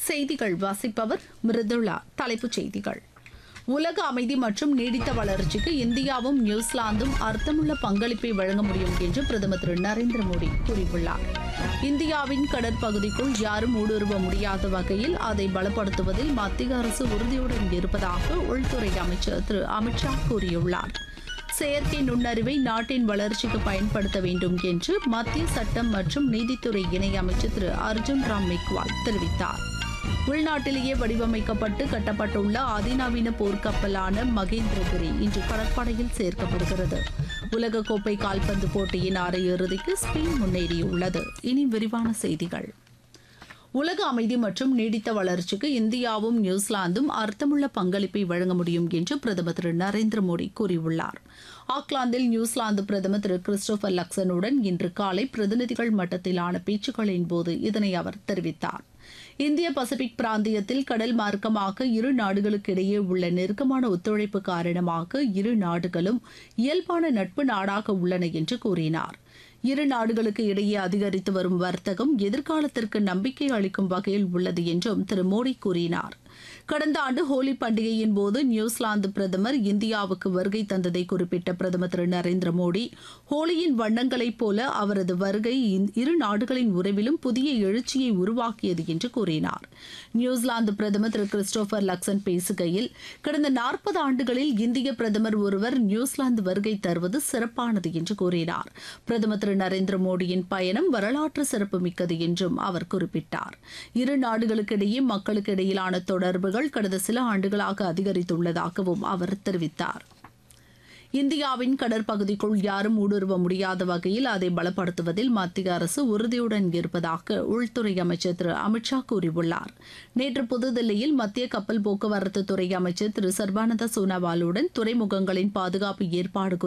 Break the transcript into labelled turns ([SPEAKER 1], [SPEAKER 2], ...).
[SPEAKER 1] செய்திகள் வாசிப்பவர் மிருதுளா தலைப்புச் செய்திகள் உலக அமைதி மற்றும் நீடித்த வளர்ச்சிக்கு இந்தியாவும் நியூசிலாந்தும் அர்த்தமுள்ள பங்களிப்பை வழங்க முடியும் என்று பிரதமர் திரு நரேந்திர மோடி கூறியுள்ளார் இந்தியாவின் கடற்பகுதிக்குள் யாரும் ஊடுருவ முடியாத வகையில் அதை பலப்படுத்துவதில் மத்திய அரசு உறுதியுடன் இருப்பதாக உள்துறை அமைச்சர் திரு அமித்ஷா கூறியுள்ளார் செயற்கை நுண்ணறிவை நாட்டின் வளர்ச்சிக்கு பயன்படுத்த வேண்டும் என்று மத்திய சட்டம் மற்றும் நீதித்துறை இணையமைச்சர் திரு அர்ஜுன் ராம் மெக்வால் தெரிவித்தார் உள்நாட்டிலேயே வடிவமைக்கப்பட்டு கட்டப்பட்டுள்ள அதிநவீன போர்க்கப்பலான மகேந்திரகிரி இன்று கடற்படையில் சேர்க்கப்படுகிறது உலகக்கோப்பை கால்பந்து போட்டியின் அரையிறுதிக்கு ஸ்பெயின் முன்னேறியுள்ளது இனி விரிவான செய்திகள் உலக அமைதி மற்றும் நீடித்த வளர்ச்சிக்கு இந்தியாவும் நியூசிலாந்தும் அர்த்தமுள்ள பங்களிப்பை வழங்க முடியும் என்று பிரதமர் திரு நரேந்திர மோடி கூறியுள்ளார் ஆக்லாந்தில் நியூசிலாந்து பிரதமர் திரு கிறிஸ்டோபர் லக்சனுடன் இன்று காலை பிரதிநிதிகள் மட்டத்திலான பேச்சுக்களின் போது இதனை அவர் தெரிவித்தார் இந்திய பசிபிக் பிராந்தியத்தில் கடல் மார்க்கமாக இரு நாடுகளுக்கிடையே உள்ள நெருக்கமான ஒத்துழைப்பு காரணமாக இரு நாடுகளும் இயல்பான நட்பு நாடாக உள்ளன என்று கூறினார் இரு நாடுகளுக்கு இடையே அதிகரித்து வரும் வர்த்தகம் எதிர்காலத்திற்கு நம்பிக்கை அளிக்கும் வகையில் உள்ளது என்றும் திரு மோடி கூறினார் கடந்த ஆண்டு ஹோலி பண்டிகையின் போது நியூசிலாந்து பிரதமர் இந்தியாவுக்கு வருகை தந்ததை குறிப்பிட்ட பிரதமர் திரு நரேந்திர மோடி ஹோலியின் வண்ணங்களைப் போல அவரது வருகை இரு நாடுகளின் உறவிலும் புதிய எழுச்சியை உருவாக்கியது என்று கூறினார் நியூசிலாந்து பிரதமர் திரு கிறிஸ்டோபர் லக்சன் பேசுகையில் கடந்த நாற்பது ஆண்டுகளில் இந்திய பிரதமர் ஒருவர் நியூசிலாந்து வருகை தருவது சிறப்பானது என்று கூறினார் பிரதமர் திரு நரேந்திர மோடியின் பயணம் வரலாற்று சிறப்புமிக்கது என்றும் அவர் குறிப்பிட்டார் இரு நாடுகளுக்கிடையே மக்களுக்கு இடையிலான தொடர்புகள் கடந்த சில ஆண்டுகளாக அதிகரித்துள்ளதாகவும் அவர் தெரிவித்தார் இந்தியாவின் கடற்பகுதிக்குள் யாரும் ஊடுருவ முடியாத வகையில் அதை பலப்படுத்துவதில் மத்திய அரசு உறுதியுடன் இருப்பதாக உள்துறை அமைச்சர் திரு அமித்ஷா கூறியுள்ளார் நேற்று புதுதில்லியில் மத்திய கப்பல் போக்குவரத்து துறை அமைச்சர் திரு சர்பானந்த சோனாவாலுடன் துறைமுகங்களின் பாதுகாப்பு ஏற்பாடு